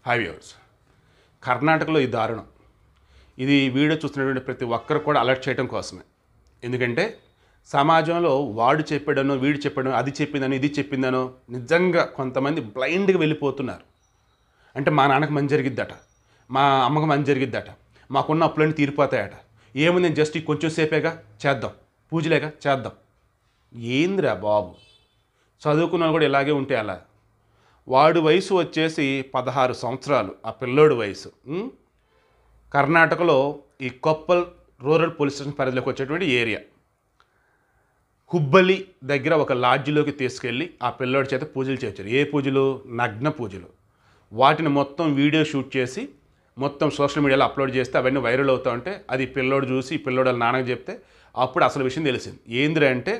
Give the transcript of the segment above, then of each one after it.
Five years కర్ణాటకలో ఈ దారుణం ఇది వీడియో చూస్తున్నటువంటి ప్రతి ఒక్కరు కూడా అలర్ట్ చేయడం కోసమే ఎందుకంటే సమాజంలో వాడు చెప్పాడనో వీడు చెప్పాడనో అది చెప్పిందనో ఇది చెప్పిందనో నిజంగా కొంతమంది బ్లైండ్గా వెళ్ళిపోతున్నారు అంటే మా నాన్నకు మంచి జరిగిద్దట మా అమ్మకు మంచి జరిగిద్దట మాకున్న అప్పులన్నీ తీరిపోతాయట ఏముంది నేను జస్ట్ ఈ కొంచెం సేపేగా చేద్దాం పూజలేగా చేద్దాం ఏందిరా బాబు చదువుకున్న వాళ్ళు కూడా ఇలాగే ఉంటే అలా వాడు వయసు వచ్చేసి పదహారు సంవత్సరాలు ఆ పిల్లోడి వయసు ఉం? కర్ణాటకలో ఈ కొప్పల్ రూరల్ పోలీస్ స్టేషన్ పరిధిలోకి వచ్చేటువంటి ఏరియా హుబ్బలి దగ్గర ఒక లాడ్జిలోకి తీసుకెళ్ళి ఆ పిల్లోడి చేత పూజలు చేయించారు ఏ పూజలు నగ్న పూజలు వాటిని మొత్తం వీడియో షూట్ చేసి మొత్తం సోషల్ మీడియాలో అప్లోడ్ చేస్తే అవన్నీ వైరల్ అవుతా ఉంటే అది పిల్లోడు చూసి ఈ పిల్లోడు వాళ్ళ నాన్నకి చెప్తే అప్పుడు అసలు విషయం తెలిసింది ఏందిరా అంటే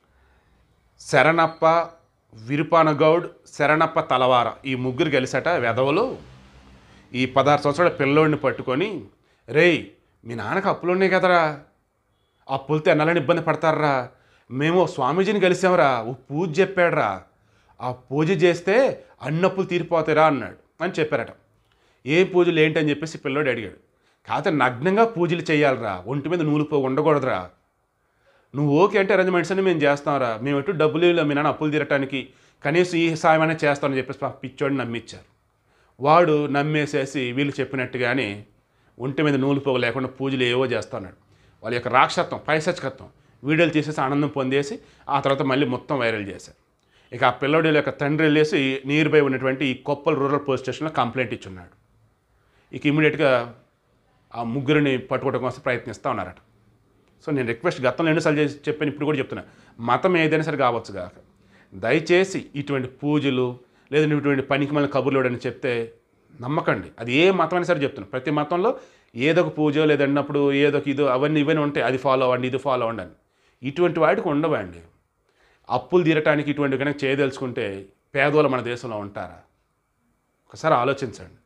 శరణప్ప విరుపానగౌడ్ శరణప్ప తలవార ఈ ముగ్గురు కలిసట వెధవలు ఈ పదహారు సంవత్సరాల పిల్లోడిని పట్టుకొని రేయ్ మీ నాన్నకు అప్పులు ఉన్నాయి కదరా అప్పులతో ఎన్నాలని ఇబ్బంది పడతారా మేము ఓ స్వామీజీని కలిసామరా ఓ పూజ చెప్పాడురా ఆ పూజ చేస్తే అన్నప్పులు తీరిపోతాయిరా అన్నాడు అని చెప్పారట ఏ పూజలు ఏంటి అని చెప్పేసి పిల్లోడు అడిగాడు కాకపోతే నగ్నంగా పూజలు చేయాలిరా ఒంటి మీద నూలు పో ఉండకూడదురా నువ్వు ఓకే అంటే అరేంజ్మెంట్స్ అని మేము చేస్తాంరా మేము ఎటు డబ్బులు ఇవ్వలేం, మీ నాన్న అప్పులు తీరటానికి కనీసం ఈ సాయం అనేది చేస్తామని చెప్పేసి పాపం పిచ్చోడిని నమ్మిచ్చారు వాడు నమ్మేసేసి వీళ్ళు చెప్పినట్టుగానే ఒంటి మీద నూలు పోగు లేకుండా పూజలు ఏవో చేస్తున్నాడు వాళ్ళ యొక్క రాక్షత్వం పైసచ్చకత్వం వీడియోలు తీసేసి ఆనందం పొందేసి ఆ తర్వాత మళ్ళీ మొత్తం వైరల్ చేశారు ఇక ఆ పిల్లోడి యొక్క తండ్రి వెళ్ళేసి నియర్ బై ఉన్నటువంటి ఈ కొప్పల్ రూరల్ పోలీస్ స్టేషన్లో కంప్లైంట్ ఇచ్చున్నాడు ఇక ఇమీడియట్గా ఆ ముగ్గురిని పట్టుకోవడం కోసం ప్రయత్నిస్తూ ఉన్నారట సో నేను రిక్వెస్ట్ గతంలో ఎన్నిసార్లు చేసి చెప్పాను ఇప్పుడు కూడా చెప్తున్నా మతం ఏదైనా సరే కావచ్చు కాక దయచేసి ఇటువంటి పూజలు లేదా ఇటువంటి పనికి మళ్ళీ కబుర్లు అని చెప్తే నమ్మకండి అది ఏ మతం అయినా సరే చెప్తున్నా ప్రతి మతంలో ఏదో ఒక పూజ లేదన్నప్పుడు ఏదో ఒక ఇదో అవన్నీ ఇవన్నీ ఉంటాయి అది ఫాలో అవ్వండి ఇది ఫాలో అవ్వండి అని ఇటువంటి వాటికి ఉండవండి అప్పులు తీరటానికి ఇటువంటి కనుక చేయదలుచుకుంటే పేదవాళ్ళు మన దేశంలో ఉంటారా ఒకసారి ఆలోచించండి